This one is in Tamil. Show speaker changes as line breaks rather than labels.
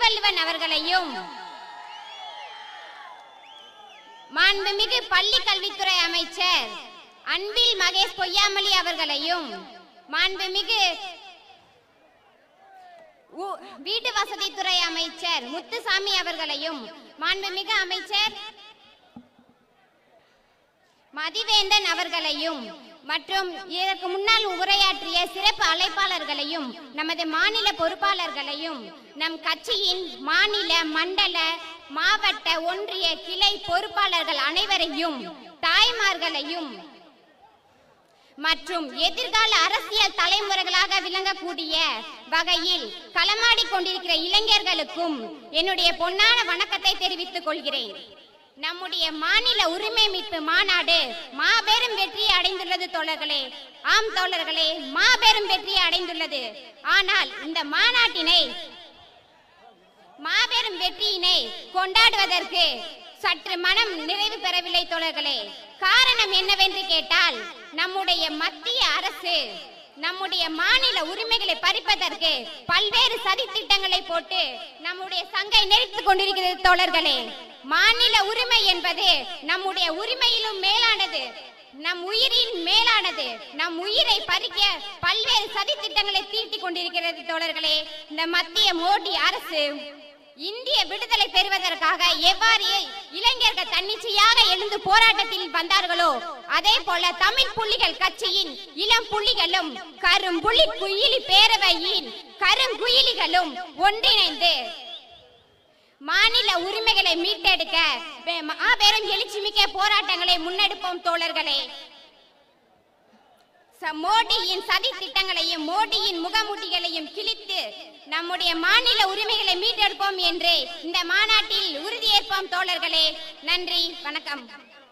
திருவள்ளுவன் அவர்களையும் மாண்புமிகு பள்ளி கல்வித்துறை அமைச்சர் அன்பில் மகேஷ் பொய்யாமொழி அவர்களையும் மாண்புமிகு உ- வீட்டு வசதித்துறை அமைச்சர் முத்துசாமி அவர்களையும் மாண்புமிகு அமைச்சர் மதிவேந்தன் அவர்களையும் மற்றும் இதற்கு முன்னால் உரையாற்றிய சிறப்பு அழைப்பாளர்களையும் நமது மாநில பொறுப்பாளர்களையும் நம் கட்சியின் மாநில மண்டல மாவட்ட ஒன்றிய கிளை பொறுப்பாளர்கள் அனைவரையும் தாய்மார்களையும் மற்றும் எதிர்கால அரசியல் தலைமுறைகளாக விளங்கக்கூடிய வகையில் களமாடி கொண்டிருக்கிற இளைஞர்களுக்கும் என்னுடைய பொன்னான வணக்கத்தை தெரிவித்துக் கொள்கிறேன் நம்முடைய மாநில உரிமை மீட்பு மாநாடு மாபெரும் வெற்றியை அடைந்துள்ளது தோழர்களே ஆம் தோழர்களே மாபெரும் வெற்றியை அடைந்துள்ளது ஆனால் இந்த மாநாட்டினை மாபெரும் வெற்றியினை கொண்டாடுவதற்கு சற்று மனம் நிறைவு பெறவில்லை தோழர்களே காரணம் என்னவென்று கேட்டால் நம்முடைய மத்திய அரசு நம்முடைய மாநில உரிமைகளை பறிப்பதற்கு பல்வேறு சதி திட்டங்களை போட்டு நம்முடைய சங்கை நெரித்துக் கொண்டிருக்கிறது தோழர்களே மாநில உரிமை என்பது நம்முடைய உரிமையிலும் மேலானது நம் உயிரின் மேலானது நம் உயிரை பறிக்க பல்வேறு சதி திட்டங்களை தீட்டிக் கொண்டிருக்கிறது தோழர்களே இந்த மத்திய மோடி அரசு இந்திய விடுதலை பெறுவதற்காக எவ்வாறு இளைஞர்கள் தன்னிச்சையாக எழுந்து போராட்டத்தில் வந்தார்களோ அதே போல தமிழ் புள்ளிகள் கட்சியின் இளம் புள்ளிகளும் கரும்புலி குயிலி பேரவையின் கருங்குயிலிகளும் ஒன்றிணைந்து மாநில உரிமைகளை மீட்டெடுக்க பெ- மாபெரும் எழுச்சிமிக்க போராட்டங்களை முன்னெடுப்போம் தோழர்களே ச- மோடியின் சதி திட்டங்களையும் மோடியின் முகமூட்டிகளையும் கிழித்து நம்முடைய மாநில உரிமைகளை மீட்டெடுப்போம் என்று இந்த மாநாட்டில் உறுதியேற்போம் தோழர்களே நன்றி வணக்கம்